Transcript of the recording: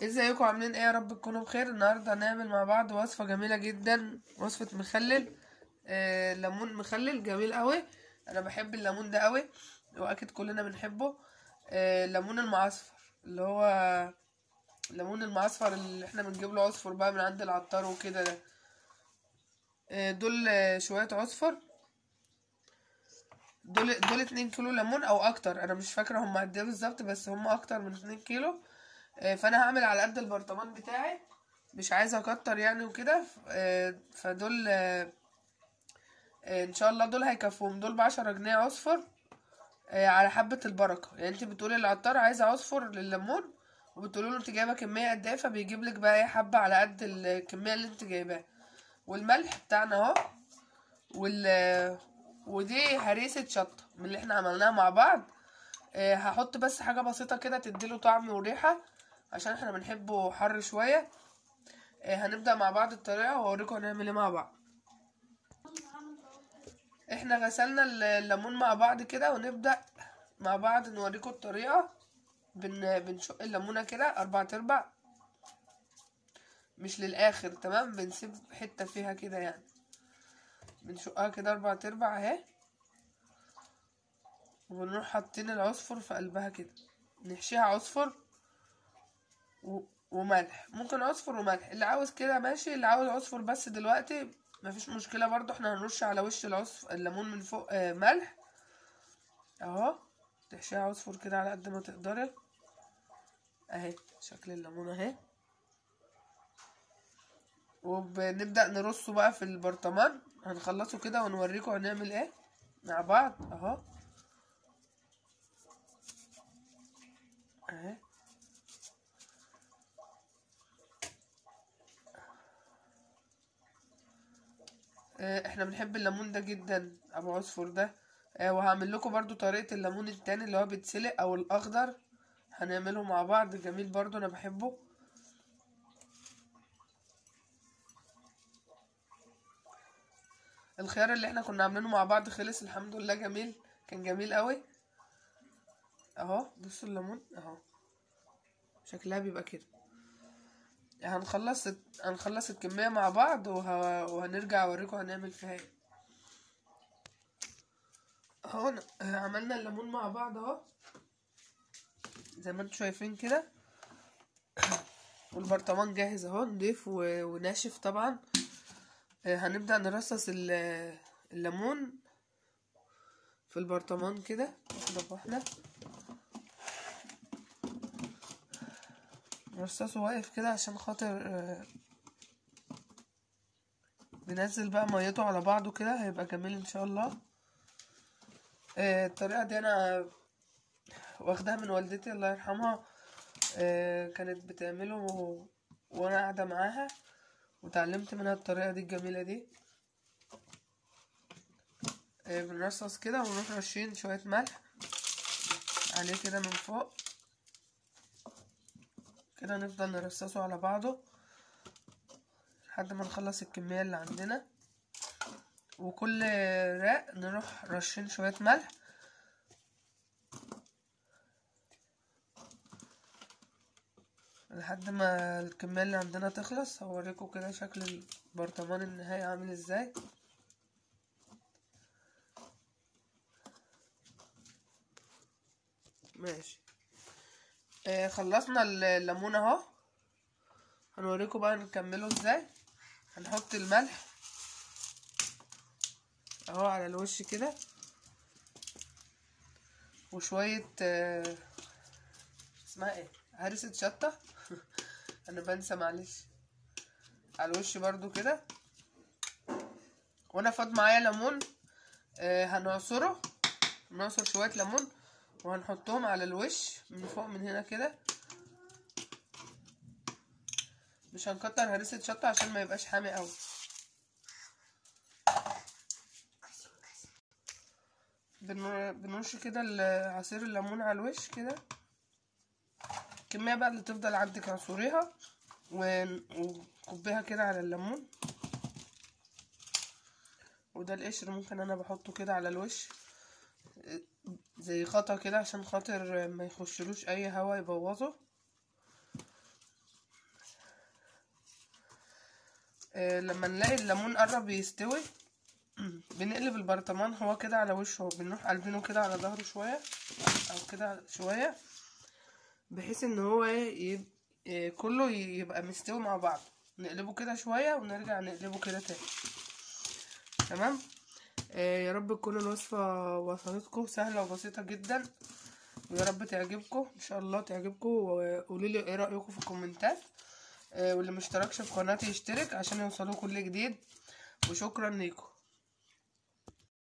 ازيكم عاملين ايه يا رب تكونوا بخير النهارده هنعمل مع بعض وصفه جميله جدا وصفه مخلل آه ليمون مخلل جميل قوي انا بحب الليمون ده قوي واكيد كلنا بنحبه آه الليمون المعصفر اللي هو الليمون المعصفر اللي احنا بنجيب له عصفر بقى من عند العطار وكده ده آه دول آه، شويه عصفر دول دول اتنين كيلو ليمون او اكتر انا مش فاكره هم قد ايه بالظبط بس هم اكتر من اتنين كيلو آه، فانا هعمل على قد البرطمان بتاعي مش عايزه اكتر يعني وكده ف- آه، فدول آه، آه، ان شاء الله دول هيكفوهم دول بعشرة جنيه عصفر آه، على حبة البركة يعني انت بتقولي للعطار عايزة عصفر لليمون وبتقولي له انت جايبة كمية قد ايه فبيجيب لك بقى ايه حبة على قد الكمية اللي انت جايباها والملح بتاعنا اهو وال ودي هريسة شطة من اللي احنا عملناها مع بعض آه، هحط بس حاجة بسيطة كده تديله طعم وريحة عشان احنا بنحبه حر شوية آه، هنبدأ مع بعض الطريقة وأوريكم هنعمل ايه مع بعض احنا غسلنا ال- الليمون مع بعض كده ونبدأ مع بعض نوريكم الطريقة بن... بنشق الليمونة كده أربع أرباع مش للآخر تمام بنسيب حتة فيها كده يعني بنشقها كده أربع أرباع أهي وبنروح حاطين العصفر في قلبها كده نحشيها عصفر و... وملح ممكن عصفر وملح اللي عاوز كده ماشي اللي عاوز عصفر بس دلوقتي مفيش مشكلة برضو احنا هنرش على وش العصفر الليمون من فوق آه ملح اهو تحشيها عصفر كده على قد ما تقدري اهي شكل الليمون اهي وبنبدأ نرصه بقى في البرطمان هنخلصه كده ونوريكم هنعمل ايه مع بعض اهو اهي آه، احنا بنحب الليمون ده جدا ابو عصفر ده آه، وهعمل لكم برضو طريقة الليمون التاني اللي هو بيتسلق او الاخضر هنعمله مع بعض جميل برضو انا بحبه الخيار اللي احنا كنا عاملينه مع بعض خلص الحمد لله جميل كان جميل قوي اهو بصوا الليمون اهو شكلها بيبقى كده هنخلص هنخلص الكمية مع بعض وه... وهنرجع اوريكم هنعمل فيها ايه اهو ن- عملنا الليمون مع بعض اهو زي ما انتم شايفين كده والبرطمان جاهز اهو نضيف و... وناشف طبعا آه، هنبدأ نرصص ال- الليمون في البرطمان كده واحدة بواحدة نرصصه واقف كده عشان خاطر آه، بنزل بقى ميته على بعضه كده هيبقى جميل ان شاء الله آه، الطريقة دي انا واخداها من والدتي الله يرحمها آه، كانت بتعمله وانا قاعدة معاها وتعلمت منها الطريقة دي الجميلة دي آه، بنرصص كده ونروح رشين شوية ملح عليه كده من فوق كده نفضل نرصصه على بعضه لحد ما نخلص الكمية اللي عندنا وكل راق نروح رشين شوية ملح لحد ما الكمية اللي عندنا تخلص هوريكم كده شكل البرطمان النهائي عامل ازاي ماشي آه خلصنا ال- الليمون اهو هنوريكم بقى نكمله ازاي هنحط الملح اهو على الوش كده وشوية آه اسمها ايه هرسة شطة انا بنسى معلش على الوش برضو كده وانا فاض معايا ليمون آه هنعصره نعصر شوية ليمون وهنحطهم على الوش من فوق من هنا كده مش هنكتر هرسة شطة عشان ما يبقاش حامي قوي بنر- بنرش كده ال- عصير الليمون على الوش كده الكمية بقى اللي تفضل عندك عصوريها ون- وكبيها كده على الليمون وده القشر ممكن انا بحطه كده على الوش زي خطا كده عشان خاطر ما يخشلوش اي هوا يبوظه آه لما نلاقي الليمون قرب يستوي بنقلب البرطمان هو كده على وشه بنروح قلبينه كده على ظهره شويه او كده شويه بحيث ان هو ايه يب... إيه كله يبقى مستوي مع بعض نقلبه كده شويه ونرجع نقلبه كده تاني تمام إيه يا رب تكون الوصفه وصلتكم سهله وبسيطه جدا ويا رب تعجبكم ان شاء الله تعجبكم وقولوا لي ايه رايكم في الكومنتات إيه واللي مشتركش في قناتي يشترك عشان يوصلوا كل جديد وشكرا ليكم